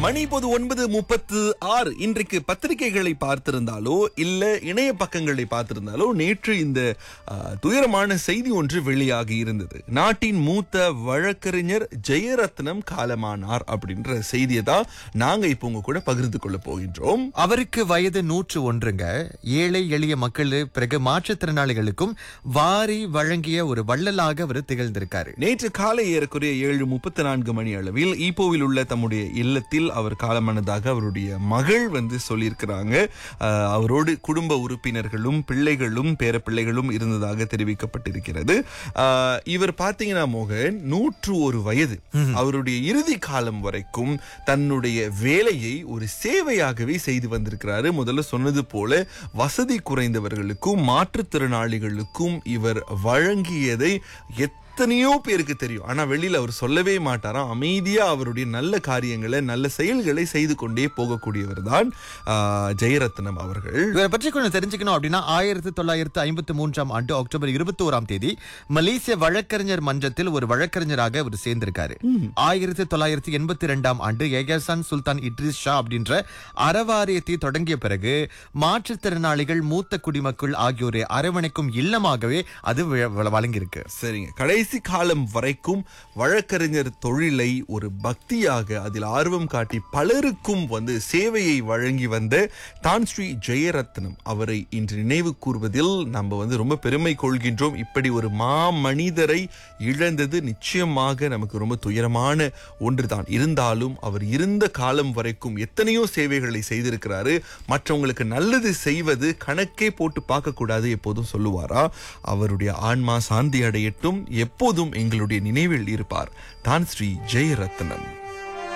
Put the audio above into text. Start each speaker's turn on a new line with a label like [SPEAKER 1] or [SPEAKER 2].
[SPEAKER 1] மணி இப்போது ஒன்பது முப்பத்து ஆறு இன்றைக்கு பத்திரிகைகளை பார்த்திருந்தாலோ இல்ல இணைய பக்கங்களை பார்த்திருந்தாலோ நேற்று இந்த ஆ, துயரமான செய்தி ஒன்று வெளியாகி இருந்தது நாட்டின் மூத்த வழக்கறிஞர் ஜெயரத்னம் காலமானார் அப்படின்ற செய்தியை தான் நாங்க இப்போ உங்க கூட பகிர்ந்து கொள்ள போகின்றோம்
[SPEAKER 2] அவருக்கு வயது நூற்று ஒன்றுங்க ஏழை எளிய மக்கள் பிறகு மாற்றுத்திறனாளிகளுக்கும் வாரி வழங்கிய ஒரு வள்ளலாக அவர் திகழ்ந்திருக்காரு
[SPEAKER 1] நேற்று காலை ஏறக்குறைய ஏழு முப்பத்தி நான்கு மணி அளவில் ஈப்போவில் உள்ள தம்முடைய இல்லத்தில் அவர் காலமானதாக அவருடைய மகள் வந்து சொல்லியிருக்கிறாங்க அஹ், அவரோடு குடும்ப உறுப்பினர்களும் பிள்ளைகளும் பேர பிள்ளைகளும் இருந்ததாக தெரிவிக்கப்பட்டிருக்கிறது அஹ், இவர் பார்த்தீங்கன்னா மோகன் நூற்று ஒரு வயது அவருடைய இறுதி காலம் வரைக்கும் தன்னுடைய வேலையை ஒரு சேவையாகவே செய்து வந்திருக்கிறாரு முதல்ல சொன்னது போல வசதி குறைந்தவர்களுக்கும் மாற்றுத்திறனாளிகளுக்கும் இவர் வழங்கியதை எத்தனையோ பேருக்கு தெரியும் ஆனா வெளியில அவர் சொல்லவே மாட்டாராம் அமைதியா அவருடைய நல்ல காரியங்களை நல்ல செயல்களை செய்து கொண்டே போகக்கூடியவர் தான் ஜெயரத்னம் அவர்கள்
[SPEAKER 2] இவரை பற்றி கொஞ்சம் தெரிஞ்சுக்கணும் அப்படின்னா ஆயிரத்தி தொள்ளாயிரத்து ஐம்பத்தி மூன்றாம் ஆண்டு அக்டோபர் இருபத்தி ஓராம் தேதி மலேசிய வழக்கறிஞர் மன்றத்தில் ஒரு வழக்கறிஞராக அவர் சேர்ந்திருக்காரு ஆயிரத்தி தொள்ளாயிரத்தி எண்பத்தி ரெண்டாம் ஆண்டு ஏகசான் சுல்தான் இட்ரிஸ் ஷா அப்படின்ற அறவாரியத்தை தொடங்கிய பிறகு மாற்றுத்திறனாளிகள் மூத்த குடிமக்கள் ஆகியோரை அரவணைக்கும் இல்லமாகவே அது வ- வ- வழங்கியிருக்கு
[SPEAKER 1] சரிங்க கடைசி காலம் வரைக்கும் வழக்கறிஞர் தொழிலை ஒரு பக்தியாக அதில் ஆர்வம் காட்டி பலருக்கும் வந்து சேவையை வழங்கி வந்த தான் ஸ்ரீ ஜெயரத்னம் அவரை இன்று நினைவு கூர்வதில் நம்ம வந்து ரொம்ப பெருமை கொள்கின்றோம் இப்படி ஒரு மா மனிதரை இழந்தது நிச்சயமாக நமக்கு ரொம்ப துயரமான ஒன்றுதான் இருந்தாலும் அவர் இருந்த காலம் வரைக்கும் எத்தனையோ சேவைகளை செய்திருக்கிறாரு மற்றவங்களுக்கு நல்லது செய்வது கணக்கே போட்டு பார்க்க கூடாது எப்போதும் சொல்லுவாரா அவருடைய ஆன்மா சாந்தி அடையட்டும் எப்போதும் எங்களுடைய நினைவில் இருப்பார் தான் ஸ்ரீ ஜெயரத்னம்